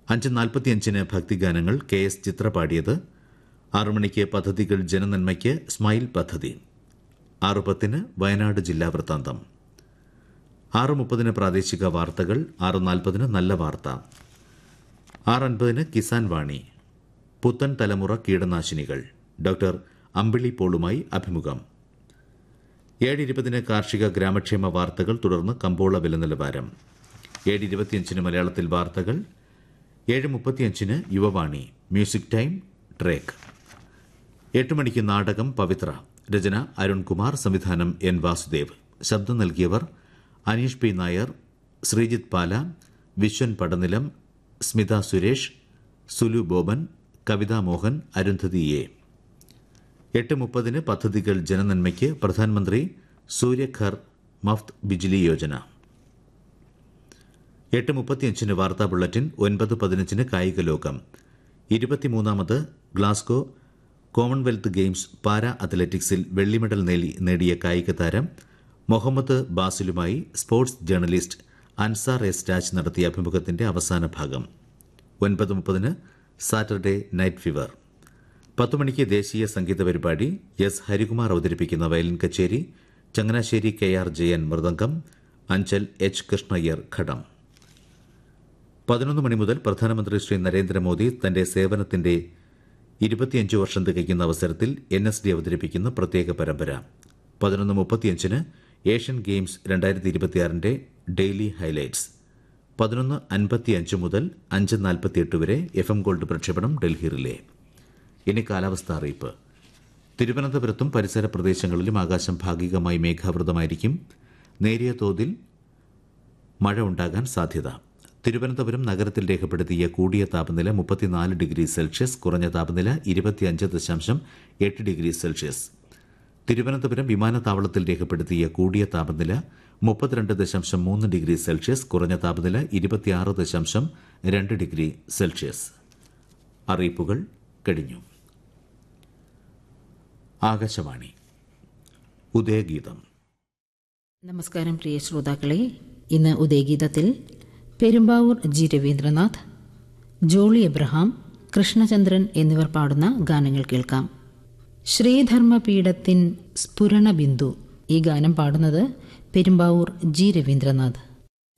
അഞ്ച് നാൽപ്പത്തിയഞ്ചിന് ഭക്തിഗാനങ്ങൾ K S ചിത്ര പാടിയത് ആറു മണിക്ക് പദ്ധതികൾ ജനനന്മയ്ക്ക് സ്മൈൽ പദ്ധതി ആറ് പത്തിന് വയനാട് ജില്ലാ വൃത്താന്തം ആറ് മുപ്പതിന് പ്രാദേശിക വാർത്തകൾ ആറ് നാൽപ്പതിന് നല്ല വാർത്ത ആറ് അൻപതിന് കിസാൻ വാണി പുത്തൻ തലമുറ കീടനാശിനികൾ ഡോക്ടർ അമ്പിളി പോളുമായി അഭിമുഖം ഏഴ് ഇരുപതിന് കാർഷിക ഗ്രാമക്ഷേമ വാർത്തകൾ തുടർന്ന് കമ്പോള വില നിലവാരം ഏഴ് ഇരുപത്തിയഞ്ചിന് മലയാളത്തിൽ വാർത്തകൾ ഏഴ് മുപ്പത്തിയഞ്ചിന് യുവവാണി മ്യൂസിക് ടൈം ട്രേക്ക് എട്ട് മണിക്ക് നാടകം പവിത്ര രചന അരുൺകുമാർ സംവിധാനം എൻ വാസുദേവ് ശബ്ദം നൽകിയവർ അനീഷ് പി നായർ ശ്രീജിത്ത് പാല വിശ്വൻ പടനിലം സ്മിത സുരേഷ് സുലു ബോബൻ കവിതാ മോഹൻ അരുന്ധതി എ എട്ട് മുപ്പതിന് പദ്ധതികൾ ജനനന്മയ്ക്ക് പ്രധാനമന്ത്രി സൂര്യഘർ മഫ്ത് ബിജ്ലി യോജന എട്ട് മുപ്പത്തിയഞ്ചിന് വാർത്താ ബുള്ളറ്റിൻ ഒൻപത് പതിനഞ്ചിന് കായിക ലോകം ഇരുപത്തിമൂന്നാമത് ഗ്ലാസ്ഗോ കോമൺവെൽത്ത് ഗെയിംസ് പാരാ അത്ലറ്റിക്സിൽ വെള്ളി മെഡൽ നേടി- നേടിയ കായിക താരം മുഹമ്മദ് ബാസിലുമായി sports journalist Ansar S Raj നടത്തിയ അഭിമുഖത്തിന്റെ അവസാന ഭാഗം ഒൻപത് മുപ്പതിന് സാറ്റർഡേ നൈറ്റ് ഫീവർ പത്ത് മണിക്ക് ദേശീയ സംഗീത പരിപാടി എസ് ഹരികുമാർ അവതരിപ്പിക്കുന്ന വയലിൻ കച്ചേരി Changanassery K R Jayan mridangam Anchal H Krishnaiyer ghatam പതിനൊന്ന് മണി മുതൽ പ്രധാനമന്ത്രി ശ്രീ നരേന്ദ്രമോദി തന്റെ സേവനത്തിന്റെ ഇരുപത്തിയഞ്ച് വർഷം തികയ്ക്കുന്ന അവസരത്തിൽ എൻ എസ് ഡി അവതരിപ്പിക്കുന്ന പ്രത്യേക പരമ്പര പതിനൊന്ന് മുപ്പത്തിയഞ്ചിന് ഏഷ്യൻ ഗെയിംസ് രണ്ടായിരത്തി ഇരുപത്തിയാറിന്റെ ഡെയിലി ഹൈലൈറ്റ്സ് പതിനൊന്ന് അൻപത്തിയഞ്ച് മുതൽ അഞ്ച് നാൽപ്പത്തിയെട്ട് വരെ എഫ് എം ഗോൾഡ് പ്രക്ഷേപണം ഡൽഹി റിലേ ഇനി കാലാവസ്ഥ അറിയിപ്പ് തിരുവനന്തപുരത്തും പരിസര പ്രദേശങ്ങളിലും ആകാശം ഭാഗികമായി മേഘാവൃതമായിരിക്കും നേരിയ തോതിൽ മഴ ഉണ്ടാകാൻ സാധ്യത തിരുവനന്തപുരം നഗരത്തിൽ രേഖപ്പെടുത്തിയ കൂടിയ താപനില മുപ്പത്തിനാല് ഡിഗ്രി സെൽഷ്യസ് കുറഞ്ഞ താപനില ഇരുപത്തിയഞ്ച് ദശാംശം എട്ട് ഡിഗ്രി സെൽഷ്യസ് തിരുവനന്തപുരം വിമാനത്താവളത്തിൽ രേഖപ്പെടുത്തിയ കൂടിയ താപനില മുപ്പത്തിരണ്ട് ദശാംശം മൂന്ന് ഡിഗ്രി സെൽഷ്യസ് കുറഞ്ഞ താപനില ഇരുപത്തിയാറ് ദശാംശം രണ്ട് ഡിഗ്രി സെൽഷ്യസ് അറിയിപ്പുകൾ കഴിഞ്ഞു ആകാശവാണി ഉദയഗീതം നമസ്കാരം പ്രിയ ശ്രോതാക്കളെ ഇന്ന് ഉദയഗീതത്തിൽ പെരുമ്പാവൂർ ജി രവീന്ദ്രനാഥ് ജോളി എബ്രഹാം കൃഷ്ണചന്ദ്രൻ എന്നിവർ പാടുന്ന ഗാനങ്ങൾ കേൾക്കാം ശ്രീധർമ്മപീഠത്തിൻ സ്ഫുരണ ബിന്ദു ഈ ഗാനം പാടുന്നത് പെരുമ്പാവൂർ ജി രവീന്ദ്രനാഥ്